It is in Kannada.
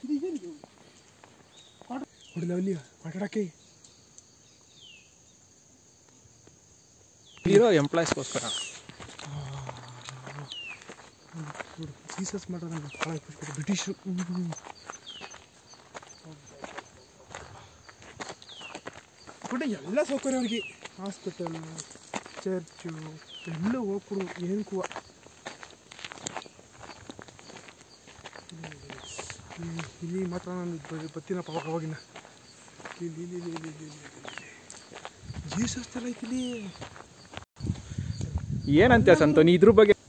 ಹೊಡಿಲ್ಲ ಅಲ್ಲಿ ಆಟಾಡಕ್ಕೆ ಇರೋ ಎಂಪ್ಲಾಯ್ಸ್ಗೋಸ್ಕರ ಜೀಸಸ್ ಮಾಡೋಣ ಭಾಳ ಖುಷಿ ಬ್ರಿಟಿಷರು ಬಟ್ ಎಲ್ಲ ಸೌಕರ್ಯ ಅವ್ರಿಗೆ ಹಾಸ್ಪಿಟಲ್ ಚರ್ಚು ಎಲ್ಲ ಹೋಗ್ಕೊಡು ಏನು ಕುವ ಇಲ್ಲಿ- ಇಲ್ಲಿ ಮಾತ್ರ ನಾನು ಬ- ಬತ್ತೀನಪ್ಪ ಅವಾಗ ಅವಾಗಿನ ಇಲ್ಲಿ ಇಲ್ಲಿ ಇಲ್ಲಿ ಇಲ್ಲಿ ಇಲ್ಲಿ ಇಲ್ಲಿ ಇಲ್ಲಿ ಜೀಸಸ್ ಥರ ಐತಿ ಇಲ್ಲಿ ಏನಂತೆ ಸಂತು ನೀ ಇದ್ರ ಬಗ್ಗೆ